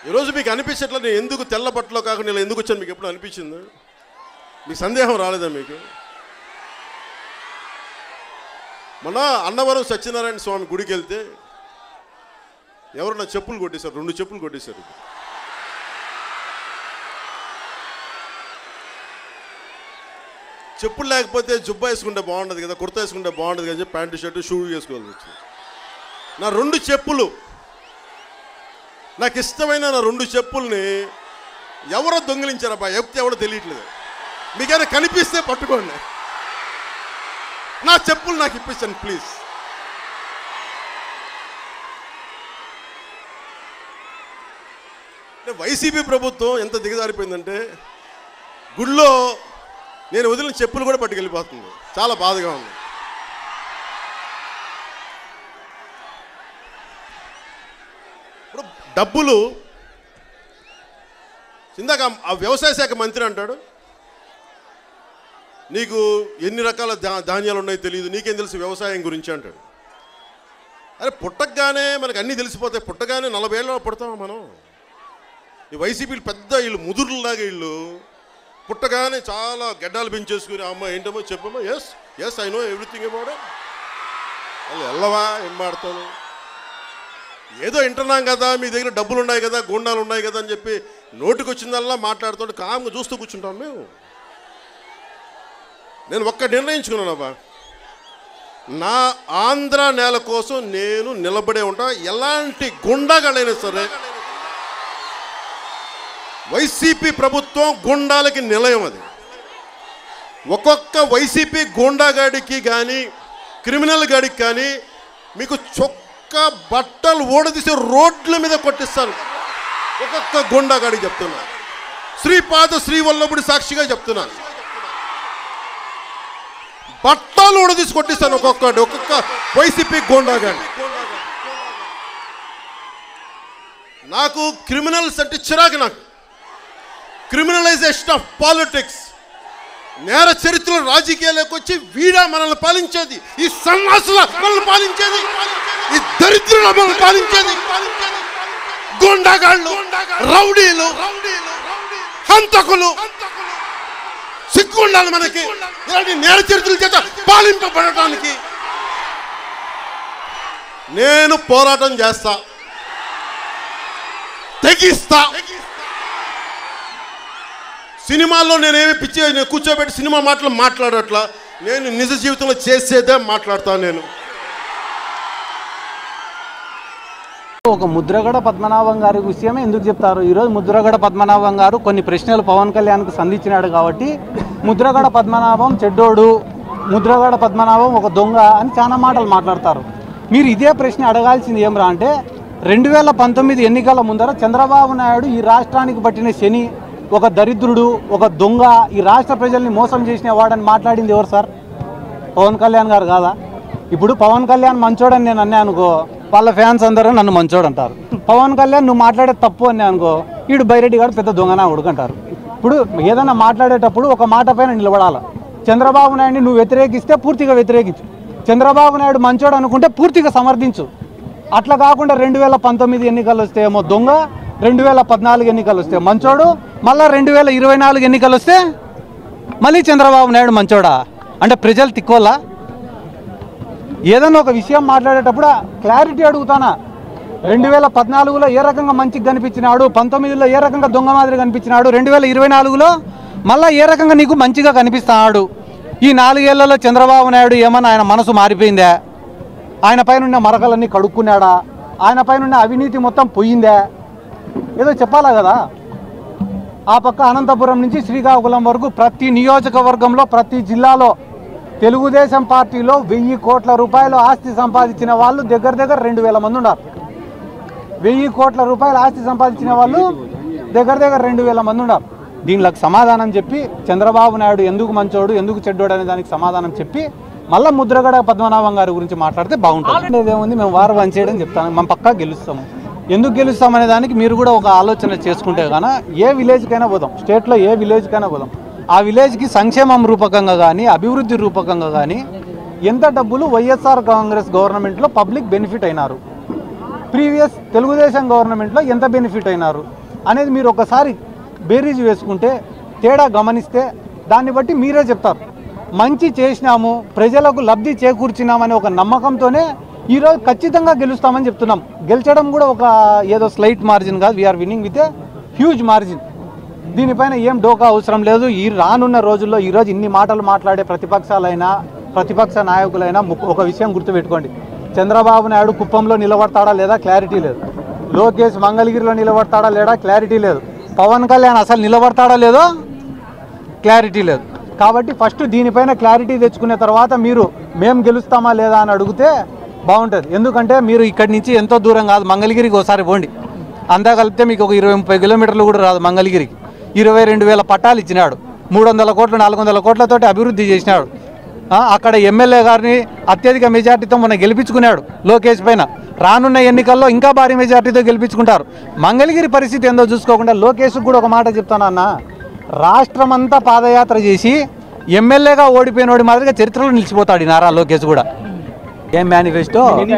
ఈరోజు మీకు అనిపించట్లా నేను ఎందుకు తెల్ల బట్టలో కాకుండా ఇలా ఎందుకు వచ్చాను మీకు ఎప్పుడు అనిపించిందా మీకు సందేహం రాలేదా మీకు మొన్న అన్నవరం సత్యనారాయణ స్వామి గుడికి వెళ్తే ఎవరు నా చెప్పులు కొట్టేశారు రెండు చెప్పులు కొట్టేశారు చెప్పులు లేకపోతే జుబ్బా వేసుకుంటే బాగుండదు కదా కుర్తా వేసుకుంటే బాగుండదు కదా చెప్పి ప్యాంటు షర్టు షూ వేసుకోవాల్సి వచ్చింది నా రెండు చెప్పులు నాకు ఇష్టమైన నా రెండు చెప్పుల్ని ఎవరో దొంగిలించారబ్బా ఎప్తే ఎవడో తెలియట్లేదు మీకైనా కనిపిస్తే పట్టుకోండి నా చెప్పులు నాకు ఇప్పించండి ప్లీజ్ అంటే వైసీపీ ప్రభుత్వం ఎంత దిగజారిపోయిందంటే గుళ్ళో నేను వదిలిన చెప్పులు కూడా పట్టుకెళ్ళిపోతుంది చాలా బాధగా ఉంది ఇప్పుడు డబ్బులు ఇందాక ఆ వ్యవసాయ శాఖ మంత్రి అంటాడు నీకు ఎన్ని రకాల ధా ధాన్యాలు ఉన్నాయో తెలియదు నీకేం తెలుసు వ్యవసాయం గురించి అంటాడు అరే పుట్టగానే మనకు అన్నీ తెలిసిపోతాయి పుట్టగానే నలభై ఏళ్ళలో పుడతామా మనం ఈ వైసీపీలు పెద్ద వీళ్ళు ముదురులాగా వీళ్ళు పుట్టగానే చాలా గడ్డాలు పెంచేసుకుని అమ్మ ఏంటమ్మో చెప్పమ్మా yes yes I know everything about వాళ్ళు వెళ్ళవా ఏం మాడతాను ఏదో వింటున్నాం కదా మీ దగ్గర డబ్బులు ఉన్నాయి కదా గుండాలు ఉన్నాయి కదా అని చెప్పి నోటికి వచ్చిందల్లా మాట్లాడుతుంటే కామ్గా చూస్తూ కూర్చుంటాం మేము నేను ఒక్క నిర్ణయించుకున్నానబ్బా నా ఆంధ్ర నేల కోసం నేను నిలబడే ఉంటా ఎలాంటి గుండాగాడైనా సరే వైసీపీ ప్రభుత్వం గుండాలకి నిలయం అది ఒక్కొక్క వైసీపీ గూండాగాడికి కానీ క్రిమినల్ గాడికి కానీ మీకు చొక్క బట్టలు ఓడదీసి రోడ్ల మీద కొట్టిస్తాను ఒక్కొక్క గూండాగాడికి చెప్తున్నా శ్రీపాద శ్రీవల్లభుడి సాక్షిగా చెప్తున్నాను బట్టలు ఓడదీసి కొట్టిస్తాను ఒక్కొక్కటి ఒక్కొక్క వైసీపీ గూండాగాడి నాకు క్రిమినల్స్ అంటే చిరాకు నాకు క్రిమినలైజేషన్ ఆఫ్ పాలిటిక్స్ నేర చరిత్రలో రాజకీయాలకు వచ్చి వీడా మనల్ని పాలించేది ఈ సన్నాసుల మనల్ని పాలించేది ఈ దరిద్రుల మనల్ని పాలించేది గుండాగాళ్ళు రౌడీలు హంతకులు సిగ్గు ఉండాలి మనకి ఇలాంటి నేర చరిత్రల చేత పాలింపబడటానికి నేను పోరాటం చేస్తా తెగిస్తా సినిమాల్లో నేనేమి పిచ్చి నేను కూర్చోబెట్టి సినిమా మాటలు మాట్లాడట్లా నేను నిజ జీవితంలో చేసేదే మాట్లాడతాను నేను ఒక ముద్రగడ పద్మనాభం గారి విషయమే ఎందుకు చెప్తారు ఈరోజు ముద్రగడ పద్మనాభం గారు కొన్ని ప్రశ్నలు పవన్ కళ్యాణ్కు సంధించినాడు కాబట్టి ముద్రగడ పద్మనాభం చెడ్డోడు ముద్రగడ పద్మనాభం ఒక దొంగ అని చాలా మాటలు మాట్లాడతారు మీరు ఇదే ప్రశ్న అడగాల్సింది ఏమరా అంటే రెండు వేల పంతొమ్మిది ఎన్నికల ముందర చంద్రబాబు నాయుడు ఈ రాష్ట్రానికి పట్టిన శని ఒక దరిద్రుడు ఒక దొంగ ఈ రాష్ట్ర ప్రజల్ని మోసం చేసిన వాడని మాట్లాడింది ఎవరు సార్ పవన్ కళ్యాణ్ గారు కాదా ఇప్పుడు పవన్ కళ్యాణ్ మంచోడని నేను అన్నా అనుకో వాళ్ళ ఫ్యాన్స్ అందరూ నన్ను మంచోడు అంటారు పవన్ కళ్యాణ్ నువ్వు మాట్లాడే తప్పు అని అనుకో వీడు బైరెడ్డి గారు పెద్ద దొంగనా ఉడుకంటారు ఇప్పుడు ఏదైనా మాట్లాడేటప్పుడు ఒక మాట పైన నిలబడాలి చంద్రబాబు నాయుడిని నువ్వు వ్యతిరేకిస్తే పూర్తిగా వ్యతిరేకించు చంద్రబాబు నాయుడు మంచోడు అనుకుంటే పూర్తిగా సమర్థించు అట్లా కాకుండా రెండు వేల పంతొమ్మిది ఎన్నికలు వస్తే ఏమో దొంగ రెండు వేల పద్నాలుగు ఎన్నికలు వస్తే మంచోడు మళ్ళీ రెండు వేల ఇరవై నాలుగు ఎన్నికలు వస్తే మళ్ళీ చంద్రబాబు నాయుడు మంచోడా అంటే ప్రజలు తిక్కోలా ఏదైనా ఒక విషయం మాట్లాడేటప్పుడు క్లారిటీ అడుగుతానా రెండు వేల పద్నాలుగులో ఏ రకంగా మంచిగా కనిపించినాడు పంతొమ్మిదిలో ఏ రకంగా దొంగ మాదిరి కనిపించినాడు రెండు వేల ఇరవై నాలుగులో మళ్ళీ ఏ రకంగా నీకు మంచిగా కనిపిస్తున్నాడు ఈ నాలుగేళ్లలో చంద్రబాబు నాయుడు ఏమన్నా ఆయన మనసు మారిపోయిందా ఆయన పైన ఉన్న మరకలన్నీ కడుక్కున్నాడా ఆయన పైన ఉన్న అవినీతి మొత్తం పోయిందా ఏదో చెప్పాలా కదా ఆ పక్క అనంతపురం నుంచి శ్రీకాకుళం వరకు ప్రతి నియోజకవర్గంలో ప్రతి జిల్లాలో తెలుగుదేశం పార్టీలో వెయ్యి కోట్ల రూపాయలు ఆస్తి సంపాదించిన వాళ్ళు దగ్గర దగ్గర రెండు వేల మంది ఉన్నారు వెయ్యి కోట్ల రూపాయల ఆస్తి సంపాదించిన వాళ్ళు దగ్గర దగ్గర రెండు వేల మంది ఉన్నారు దీనికి సమాధానం చెప్పి చంద్రబాబు నాయుడు ఎందుకు మంచోడు ఎందుకు చెడ్డోడు అనే దానికి సమాధానం చెప్పి మళ్ళీ ముద్రగడ పద్మనాభం గారి గురించి మాట్లాడితే బాగుంటుంది ఏముంది మేము వారు పనిచేయడం చెప్తాను మేము పక్కా గెలుస్తాము ఎందుకు గెలుస్తాం అనే దానికి మీరు కూడా ఒక ఆలోచన చేసుకుంటే గాన ఏ విలేజ్కైనా పోదాం స్టేట్లో ఏ విలేజ్కైనా పోదాం ఆ విలేజ్కి సంక్షేమం రూపకంగా కానీ అభివృద్ధి రూపకంగా కానీ ఎంత డబ్బులు వైఎస్ఆర్ కాంగ్రెస్ గవర్నమెంట్లో పబ్లిక్ బెనిఫిట్ అయినారు ప్రీవియస్ తెలుగుదేశం గవర్నమెంట్లో ఎంత బెనిఫిట్ అయినారు అనేది మీరు ఒకసారి బేరీజ్ వేసుకుంటే తేడా గమనిస్తే దాన్ని బట్టి మీరే చెప్తారు మంచి చేసినాము ప్రజలకు లబ్ధి చేకూర్చినామనే ఒక నమ్మకంతోనే ఈరోజు ఖచ్చితంగా గెలుస్తామని చెప్తున్నాం గెలిచడం కూడా ఒక ఏదో స్లైట్ మార్జిన్ కాదు we're winning with a huge margin దీనిపైన ఏం డోకా అవసరం లేదు ఈ రానున్న రోజుల్లో ఈరోజు ఇన్ని మాటలు మాట్లాడే ప్రతిపక్షాలైనా ప్రతిపక్ష నాయకులైనా ము- ఒక విషయం గుర్తుపెట్టుకోండి చంద్రబాబు నాయుడు కుప్పంలో నిలబడతాడా లేదా క్లారిటీ లేదు లోకేష్ మంగళగిరిలో నిలబడతాడా లేదా క్లారిటీ లేదు పవన్ కళ్యాణ్ అసలు నిలబడతాడా లేదో క్లారిటీ లేదు కాబట్టి ఫస్ట్ దీనిపైన క్లారిటీ తెచ్చుకునే తర్వాత మీరు మేము గెలుస్తామా లేదా అని అడిగితే బాగుంటుంది ఎందుకంటే మీరు ఇక్కడి నుంచి ఎంతో దూరం కాదు మంగళగిరికి ఒకసారి పోండి అంతా కలిపితే మీకు ఒక ఇరవై ముప్పై కిలోమీటర్లు కూడా రాదు మంగళగిరికి ఇరవై రెండు వేల పట్టాలు ఇచ్చినాడు మూడు వందల కోట్లు నాలుగు వందల కోట్లతోటి అభివృద్ధి చేసినాడు ఆ, అక్కడ ఎమ్మెల్యే గారిని అత్యధిక మెజార్టీతో మొన్న గెలిపించుకున్నాడు లోకేష్ పైన రానున్న ఎన్నికల్లో ఇంకా భారీ మెజార్టీతో గెలిపించుకుంటారు మంగళగిరి పరిస్థితి ఏందో చూసుకోకుండా లోకేష్ కూడా ఒక మాట చెప్తాను అన్న రాష్ట్రమంతా పాదయాత్ర చేసి ఎమ్మెల్యేగా ఓడిపోయినోడి మాదిరిగా చరిత్రలో నిలిచిపోతాడు ఈ నారా లోకేష్ కూడా ఏం మేనిఫెస్టో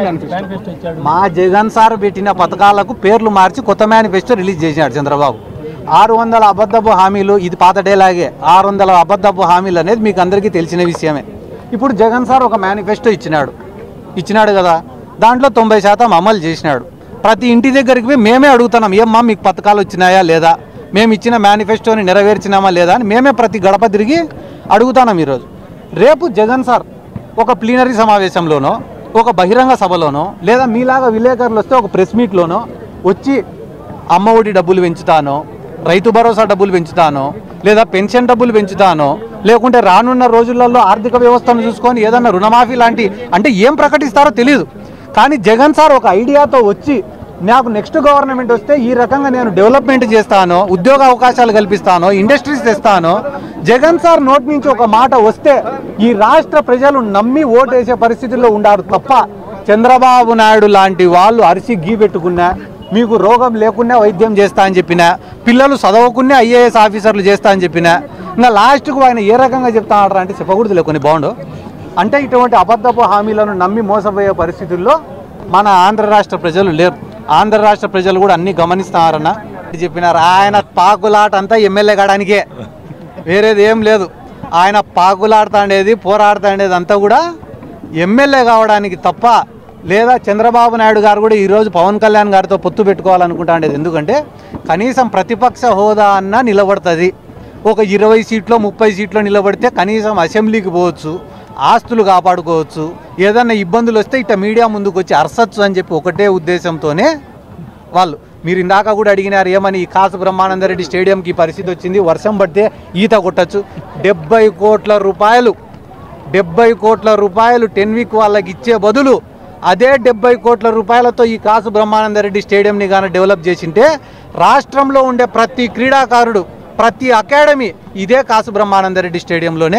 మా జగన్ సార్ పెట్టిన పథకాలకు పేర్లు మార్చి కొత్త మేనిఫెస్టో రిలీజ్ చేసినాడు చంద్రబాబు ఆరు వందల అబద్ధపు హామీలు ఇది పాత డేలాగే ఆరు వందల అబద్ధపు హామీలు అనేది మీకు అందరికీ తెలిసిన విషయమే ఇప్పుడు జగన్ సార్ ఒక మేనిఫెస్టో ఇచ్చినాడు ఇచ్చినాడు కదా దాంట్లో తొంభై శాతం అమలు చేసినాడు ప్రతి ఇంటి దగ్గరికి పోయి మేమే అడుగుతున్నాం ఏమ్మా మీకు పథకాలు వచ్చినాయా లేదా మేము ఇచ్చిన మేనిఫెస్టోని నెరవేర్చినామా లేదా అని మేమే ప్రతి గడప తిరిగి అడుగుతున్నాం ఈరోజు రేపు జగన్ సార్ ఒక ప్లీనరీ సమావేశంలోనో ఒక బహిరంగ సభలోనో లేదా మీలాగా విలేకరులు వస్తే ఒక ప్రెస్ మీట్లోనో వచ్చి అమ్మ ఒడి డబ్బులు పెంచుతానో రైతు భరోసా డబ్బులు పెంచుతానో లేదా పెన్షన్ డబ్బులు పెంచుతానో లేకుంటే రానున్న రోజులలో ఆర్థిక వ్యవస్థను చూసుకొని ఏదన్నా రుణమాఫీ లాంటి అంటే ఏం ప్రకటిస్తారో తెలియదు కానీ జగన్ సార్ ఒక ఐడియాతో వచ్చి నాకు నెక్స్ట్ గవర్నమెంట్ వస్తే ఈ రకంగా నేను డెవలప్మెంట్ చేస్తాను ఉద్యోగ అవకాశాలు కల్పిస్తాను ఇండస్ట్రీస్ తెస్తాను జగన్ సార్ నోటి నుంచి ఒక మాట వస్తే ఈ రాష్ట్ర ప్రజలు నమ్మి ఓటేసే పరిస్థితుల్లో ఉండారు తప్ప చంద్రబాబు నాయుడు లాంటి వాళ్ళు అరిసి గీ పెట్టుకున్నా మీకు రోగం లేకున్నా వైద్యం చేస్తా అని చెప్పిన పిల్లలు చదవకున్నా ఐఏఎస్ ఆఫీసర్లు చేస్తా అని చెప్పిన ఇంకా లాస్ట్కు ఆయన ఏ రకంగా చెప్తా అంటే చెప్పకూడదు లేకొని బాగుండు అంటే ఇటువంటి అబద్ధపు హామీలను నమ్మి మోసపోయే పరిస్థితుల్లో మన ఆంధ్ర రాష్ట్ర ప్రజలు లేరు ఆంధ్ర రాష్ట్ర ప్రజలు కూడా అన్ని గమనిస్తున్నారన్న చెప్పినారు ఆయన పాకులాట అంతా ఎమ్మెల్యే కాడానికే వేరేది ఏం లేదు ఆయన పాకులాడుతాండేది పోరాడుతాండేది అంతా కూడా ఎమ్మెల్యే కావడానికి తప్ప లేదా చంద్రబాబు నాయుడు గారు కూడా ఈరోజు పవన్ కళ్యాణ్ గారితో పొత్తు పెట్టుకోవాలనుకుంటాండేది ఎందుకంటే కనీసం ప్రతిపక్ష హోదా అన్నా నిలబడుతుంది ఒక ఇరవై సీట్లో ముప్పై సీట్లో నిలబడితే కనీసం అసెంబ్లీకి పోవచ్చు ఆస్తులు కాపాడుకోవచ్చు ఏదన్నా ఇబ్బందులు వస్తే ఇట్లా మీడియా ముందుకు వచ్చి అరసచ్చు అని చెప్పి ఒకటే ఉద్దేశంతోనే వాళ్ళు మీరు ఇందాక కూడా అడిగినారు ఏమని ఈ కాసు బ్రహ్మానందరెడ్డి స్టేడియంకి ఈ పరిస్థితి వచ్చింది వర్షం పడితే ఈత కొట్టచ్చు డెబ్బై కోట్ల రూపాయలు డెబ్బై కోట్ల రూపాయలు టెన్ వీక్ వాళ్ళకి ఇచ్చే బదులు అదే డెబ్బై కోట్ల రూపాయలతో ఈ కాసు బ్రహ్మానందరెడ్డి స్టేడియంని కానీ డెవలప్ చేసింటే రాష్ట్రంలో ఉండే ప్రతి క్రీడాకారుడు ప్రతి అకాడమీ ఇదే కాసు బ్రహ్మానందరెడ్డి స్టేడియంలోనే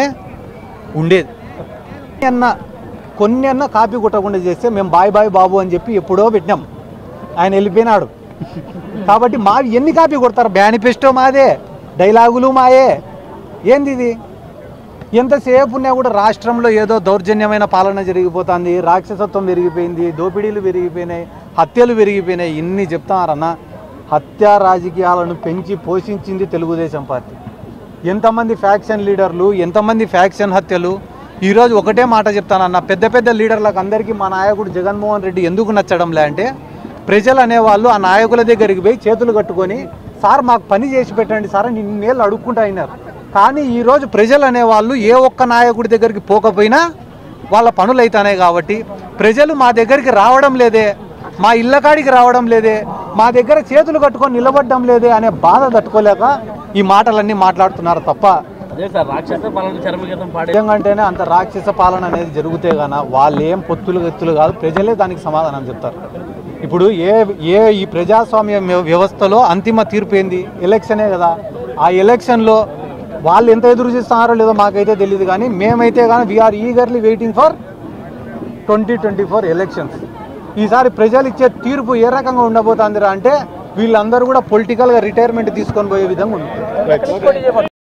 ఉండేది అన్న కొన్ని అన్న కాపీ కొట్టకుండా చేస్తే మేము బాయ్ బాయ్ బాబు అని చెప్పి ఎప్పుడో పెట్టినాం ఆయన వెళ్ళిపోయినాడు కాబట్టి మా ఎన్ని కాపీ కొడతారు మేనిఫెస్టో మాదే డైలాగులు మాయే ఏంది ఇది ఎంతసేపు ఉన్నా కూడా రాష్ట్రంలో ఏదో దౌర్జన్యమైన పాలన జరిగిపోతుంది రాక్షసత్వం పెరిగిపోయింది దోపిడీలు పెరిగిపోయినాయి హత్యలు పెరిగిపోయినాయి ఇన్ని చెప్తున్నారన్న హత్య రాజకీయాలను పెంచి పోషించింది తెలుగుదేశం పార్టీ ఎంతమంది ఫ్యాక్షన్ లీడర్లు ఎంతమంది ఫ్యాక్షన్ హత్యలు ఈరోజు ఒకటే మాట చెప్తానన్న పెద్ద పెద్ద లీడర్లకు అందరికీ మా నాయకుడు జగన్మోహన్ రెడ్డి ఎందుకు నచ్చడంలే అంటే ప్రజలు అనేవాళ్ళు ఆ నాయకుల దగ్గరికి పోయి చేతులు కట్టుకొని సార్ మాకు పని చేసి పెట్టండి సార్ అని ఇన్నేళ్ళు అడుక్కుంటా అయినారు కానీ ఈరోజు ప్రజలు అనేవాళ్ళు ఏ ఒక్క నాయకుడి దగ్గరికి పోకపోయినా వాళ్ళ పనులు అవుతున్నాయి కాబట్టి ప్రజలు మా దగ్గరికి రావడం లేదే మా ఇళ్ళ కాడికి రావడం లేదే మా దగ్గర చేతులు కట్టుకొని నిలబడడం లేదే అనే బాధ తట్టుకోలేక ఈ మాటలన్నీ మాట్లాడుతున్నారు తప్ప అదే సార్ రాక్షస పాలన చరమగీతం పాడే నిజంగాంటేనే అంత రాక్షస పాలన అనేది జరిగితే గాన వాళ్ళు ఏం పొత్తులు ఎత్తులు కాదు ప్రజలే దానికి సమాధానం చెప్తారు ఇప్పుడు ఏ ఏ ఈ ప్రజాస్వామ్య వ్య- వ్యవస్థలో అంతిమ తీర్పు ఏంది ఎలక్షనే కదా ఆ ఎలక్షన్లో వాళ్ళు ఎంత ఎదురు చూస్తున్నారో లేదో మాకైతే తెలియదు కానీ మేమైతే కానీ we're eagerly waiting for twenty twenty four elections ఈసారి ప్రజలు ఇచ్చే తీర్పు ఏ రకంగా ఉండబోతుందిరా అంటే వీళ్ళందరూ కూడా పొలిటికల్గా రిటైర్మెంట్ తీసుకొని పోయే విధంగా ఉంది